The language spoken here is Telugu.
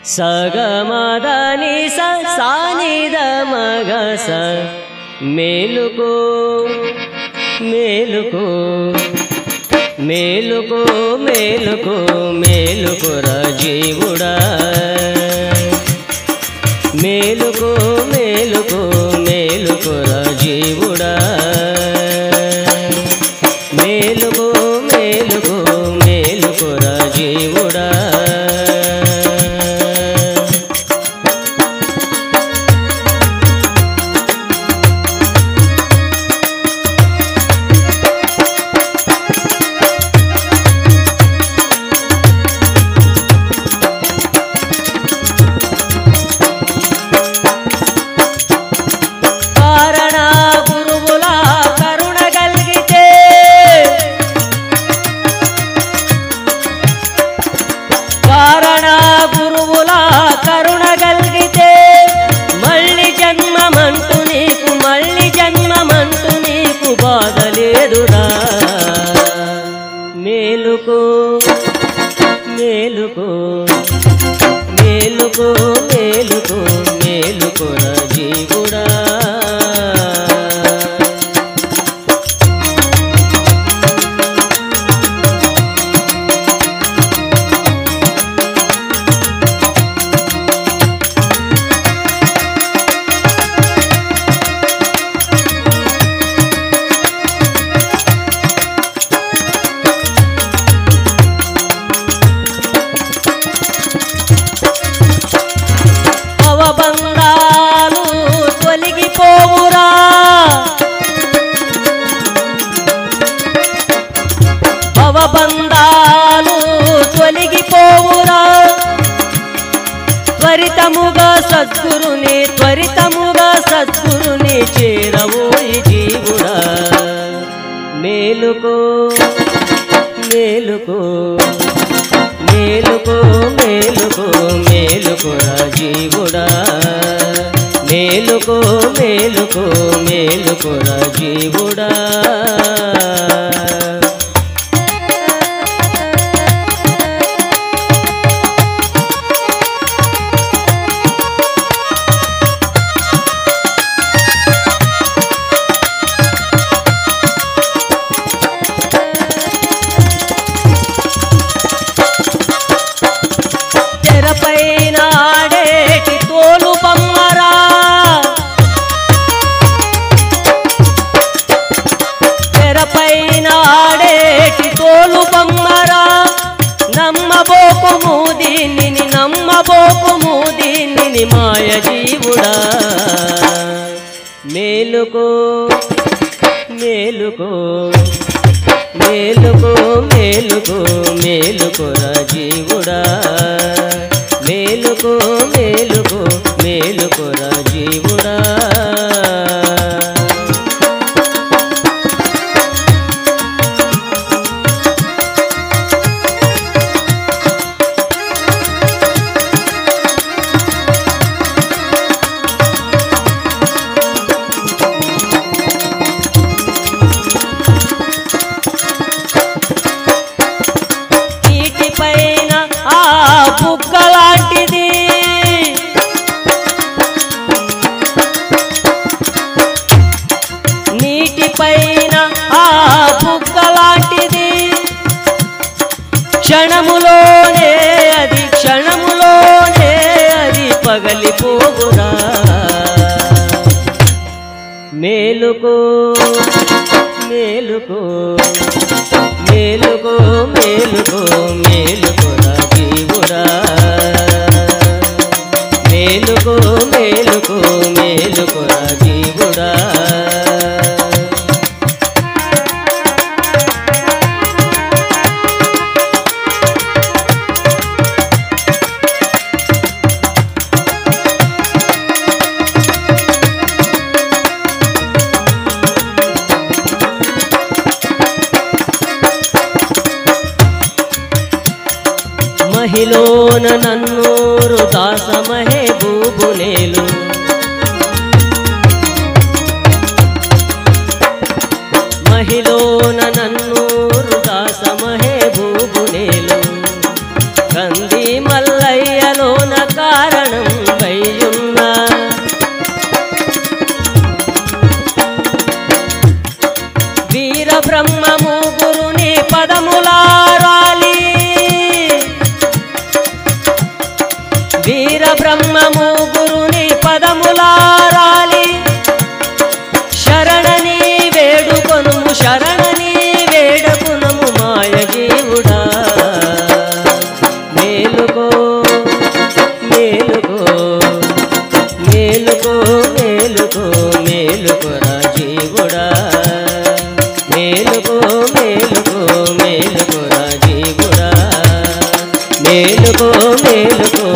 సగమదని స సానిద మగ స మేలుకో మేలుకో మేలుకో మేలుకో మేలుకురా జీవుడా మేలుకో మేలుకో మేలుకురా జీవుడా మేలుకో మేలుకో మేలుకురా జీవుడా కారణ గురువుల కరుణ కలిగితే కారణ గురువుల కరుణ కలిగితే మళ్ళీ జన్మమంటూ నీకు మళ్ళీ జన్మమంటూ నీకు బాధ లేదురా మేలుకో మేలుకో మేలుకో మేలుకో మేలుకోరా జీవుడా అవబంధాలు తొలగిపోవురా అవబంధాలు తొలగిపోవురా త్వరితముగా సద్గురుని త్వరితముగా సద్గురుని చేరవోయి జీవుడా మేలుకో మేలుకో మేలుకో మేలుకో మేలుకోరా జీవుడా మేలుకో మేలుకో మేలుకోరా జీవుడా తెరపైన ఆడేటి తోలు బొమ్మరా తెరపైన ఆడేటి తోలు బొమ్మరా నమ్మబోకుము దీనిని నమ్మబోకుము దీనిని మాయ జీవుడా మేలుకో మేలుకో మేలుకో మేలుకో మేలుకోరా జీవుడా మేలుకో మేలుకో మేలుకోరా జీవుడా నీటిపైన ఆ బుగ్గ లాంటిది నీటిపైన ఆ బుగ్గ లాంటిది క్షణములోనే అది క్షణములోనే అది పగలిపోవురా మేలుకో మేలుకో మేలుకో మేలుకో మేలుకోరా జీవుడా మేలుకో మేలుకో మేలుకోరా జీవుడా మహిళోన నన్నూరు దాసమహే బూబునేలు మహిళోన నన్నూరు దాసమహే బూబునేలు కంది మల్లయ్యలోన కా బ్రహ్మము గురుని పదములారాలి వీర బ్రహ్మము గురుని పదములారాలి శరణని వేడుకొనుము శరణని వేడుకొనుము మాయ జీవుడా మేలుకో మేలుకో మేలుకో మేలుకో మేలుకోరా జీవుడా మేలుకో మేలుకో మేలుకోరా జీవుడా మేలుకో మేలుకో